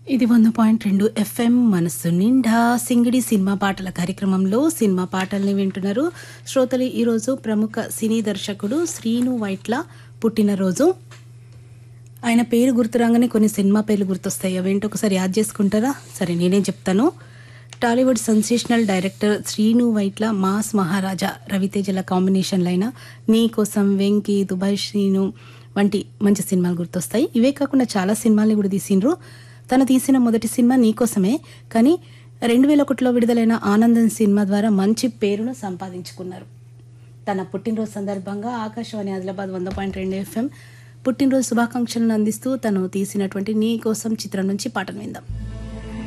ఇది వంద పాయింట్ రెండు ఎఫ్ఎం మనస్సు నిండా సింగిడి సినిమా పాటల కార్యక్రమంలో సినిమా పాటల్ని వింటున్నారు శ్రోతలు ఈరోజు ప్రముఖ సినీ దర్శకుడు శ్రీను వైట్ల పుట్టినరోజు ఆయన పేరు గుర్తురాగానే కొన్ని సినిమా పేర్లు గుర్తొస్తాయి అవేంటో ఒకసారి యాద్ చేసుకుంటారా సరే నేనే చెప్తాను Tollywood sensational director Srinu Vaitla mass Maharaja రవితేజల కాంబినేషన్లో అయిన నీ కోసం వెంకీ దుబాయ్ శ్రీను వంటి మంచి సినిమాలు గుర్తొస్తాయి ఇవే కాకుండా చాలా సినిమాల్ని కూడా తీసిండ్రు తను తీసిన మొదటి సినిమా నీకోసమే కానీ రెండు వేల ఒకటిలో విడుదలైన ఆనందం సినిమా ద్వారా మంచి పేరును సంపాదించుకున్నారు తన పుట్టినరోజు సందర్భంగా ఆకాశవాణి ఆదిలాబాద్ వంద పాయింట్ రెండు ఎఫ్ఎం పుట్టినరోజు శుభాకాంక్షలను అందిస్తూ తను తీసినటువంటి నీ కోసం చిత్రం నుంచి పాటను విందాం